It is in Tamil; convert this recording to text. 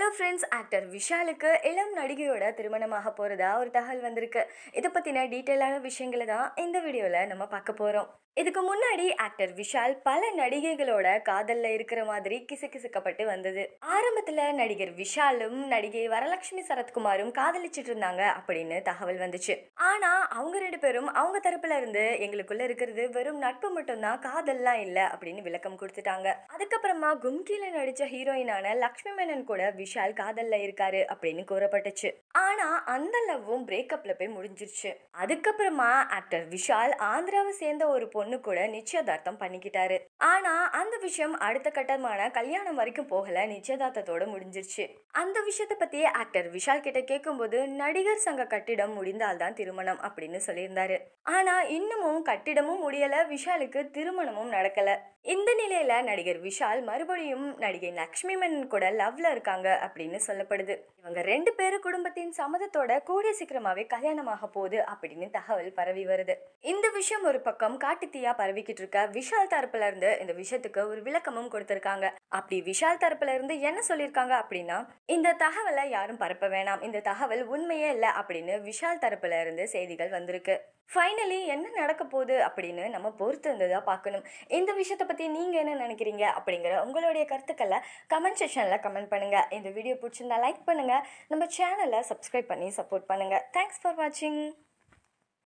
ஹலோ ஃப்ரெண்ட்ஸ் ஆக்டர் விஷாலுக்கு இளம் நடிகையோட திருமணமாக போகிறதா ஒரு தகவல் வந்திருக்கு இதை பற்றின டீட்டெயிலான விஷயங்களை தான் இந்த வீடியோவில் நம்ம பார்க்க போகிறோம் இதுக்கு முன்னாடி ஆக்டர் விஷால் பல நடிகைகளோட காதல்ல இருக்கிற மாதிரி கிசுகிசுக்கப்பட்டு வந்தது ஆரம்பத்துல நடிகர் விஷாலும் நடிகை வரலட்சுமி சரத்குமாரும் காதலிச்சிட்டு இருந்தாங்க அப்படின்னு தகவல் வந்துச்சு ஆனா அவங்க ரெண்டு பேரும் அவங்க தரப்புல இருந்து எங்களுக்குள்ள இருக்கிறது வெறும் நட்பு மட்டும்தான் காதல்லாம் இல்ல அப்படின்னு விளக்கம் கொடுத்துட்டாங்க அதுக்கப்புறமா கும்கில நடிச்ச ஹீரோயினான லக்ஷ்மி மேனன் கூட விஷால் காதல்ல இருக்காரு அப்படின்னு கூறப்பட்டுச்சு ஆனா அந்த லவ்வும் பிரேக்கப்ல போய் முடிஞ்சிருச்சு அதுக்கப்புறமா ஆக்டர் விஷால் ஆந்திராவை சேர்ந்த ஒரு பொண்ணு கூட நிச்சயதார்த்தம் பண்ணிக்கிட்டாரு ஆனா அந்த விஷயம் அடுத்த கட்டமான கல்யாணம் வரைக்கும் போகல நிச்சயதார்த்தத்தோட முடிஞ்சிருச்சு அந்த விஷயத்த பத்தி ஆக்டர் விஷால் கிட்ட கேட்கும்போது நடிகர் சங்க கட்டிடம் முடிந்தால்தான் திருமணம் அப்படின்னு சொல்லியிருந்தாரு ஆனா இன்னமும் கட்டிடமும் முடியல விஷாலுக்கு திருமணமும் நடக்கல இந்த நிலையில நடிகர் விஷால் மறுபடியும் நடிகை லக்ஷ்மி மேனன் கூட லவ்ல இருக்காங்க அப்படின்னு சொல்லப்படுது இவங்க ரெண்டு பேரு குடும்பத்தின் சம்மதத்தோட கூடிய சீக்கிரமாவே கல்யாணமாக போகுது அப்படின்னு தகவல் பரவி வருது இந்த விஷயம் ஒரு பக்கம் காட்டுத்தீயா பரவிக்கிட்டு இருக்க விஷால் தரப்புல இருந்து இந்த விஷயத்துக்கு ஒரு விளக்கமும் கொடுத்திருக்காங்க அப்படி விஷால் தரப்புல இருந்து என்ன சொல்லியிருக்காங்க அப்படின்னா இந்த தகவலை யாரும் பரப்ப வேணாம் இந்த தகவல் உண்மையே இல்லை அப்படின்னு விஷால் தரப்புல இருந்து செய்திகள் வந்திருக்கு ஃபைனலி என்ன நடக்க போகுது அப்படின்னு நம்ம பொறுத்து இருந்ததா பார்க்கணும் இந்த விஷயத்தை பற்றி நீங்கள் என்ன நினைக்கிறீங்க அப்படிங்கிற உங்களுடைய கருத்துக்களை கமெண்ட் செக்ஷனில் கமெண்ட் பண்ணுங்கள் இந்த வீடியோ பிடிச்சிருந்தா லைக் பண்ணுங்கள் நம்ம சேனலை சப்ஸ்கிரைப் பண்ணி சப்போர்ட் பண்ணுங்கள் தேங்க்ஸ் ஃபார் வாட்சிங்